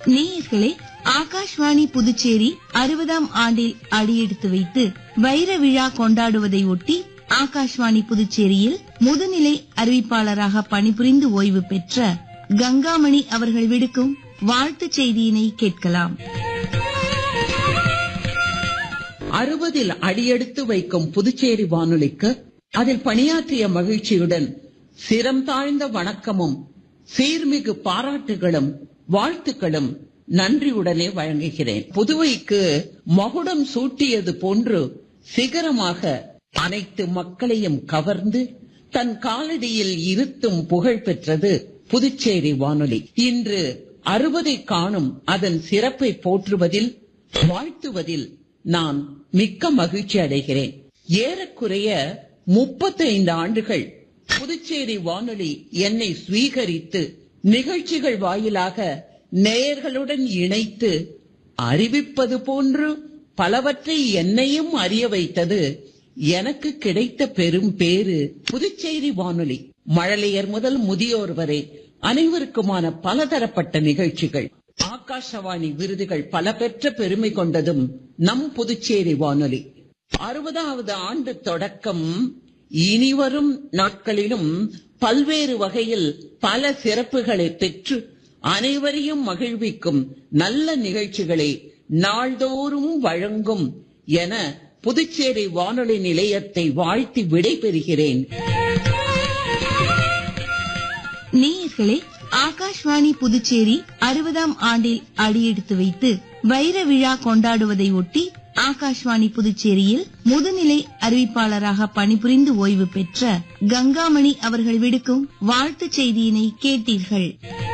நேயர்களே ஆகாஷ்வாணி புதுச்சேரி அறுபதாம் ஆண்டில் அடியெடுத்து வைத்து வைர விழா கொண்டாடுவதை ஒட்டி ஆகாஷ்வாணி புதுச்சேரியில் முதுநிலை அறிவிப்பாளராக பணிபுரிந்து ஓய்வு பெற்ற கங்காமணி அவர்கள் விடுக்கும் வாழ்த்துச் செய்தியினை கேட்கலாம் அறுபதில் அடியெடுத்து வைக்கும் புதுச்சேரி வானொலிக்கு அதில் பணியாற்றிய மகிழ்ச்சியுடன் சிரம் தாழ்ந்த வணக்கமும் சீர்மிகு பாராட்டுகளும் வாழ்த்துக்களும் நன்றியுடனே வழங்குகிறேன் புதுவைக்கு மகுடம் சூட்டியது போன்று சிகரமாக அனைத்து மக்களையும் கவர்ந்து தன் காலடியில் இருத்தும் புகழ் பெற்றது புதுச்சேரி வானொலி இன்று அறுபதை காணும் அதன் சிறப்பை போற்றுவதில் வாழ்த்துவதில் நான் மிக்க மகிழ்ச்சி அடைகிறேன் ஏறக்குறைய முப்பத்தைந்து ஆண்டுகள் புதுச்சேரி வானொலி என்னை ஸ்வீகரித்து நிகழ்ச்சிகள் வாயிலாக நேயர்களுடன் இணைத்து அறிவிப்பது போன்று பலவற்றை என்னையும் அறிய வைத்தது எனக்கு கிடைத்த பெரும் பேரு புதுச்சேரி வானொலி மழலையர் முதல் முதியோர் வரை அனைவருக்குமான பலதரப்பட்ட நிகழ்ச்சிகள் ஆகாஷவாணி விருதுகள் பல பெற்ற பெருமை கொண்டதும் நம் புதுச்சேரி வானொலி அறுபதாவது ஆண்டு தொடக்கம் இனிவரும் நாட்களிலும் பல்வேறு வகையில் பல சிறப்புகளை பெற்று அனைவரையும் மகிழ்விக்கும் நல்ல நிகழ்ச்சிகளை நாள்தோறும் வழங்கும் என புதுச்சேரி வானொலி நிலையத்தை வாழ்த்தி விடைபெறுகிறேன் நேயர்களே ஆகாஷ்வாணி புதுச்சேரி அறுபதாம் ஆண்டில் அடியெடுத்து வைத்து வைர விழா கொண்டாடுவதை ஒட்டி ஆகாஷ்வாணி புதுச்சேரியில் முதுநிலை அறிவிப்பாளராக பணிபுரிந்து ஓய்வு பெற்ற கங்காமணி அவர்கள் விடுக்கும் வாழ்த்துச் செய்தியினை கேட்டீர்கள்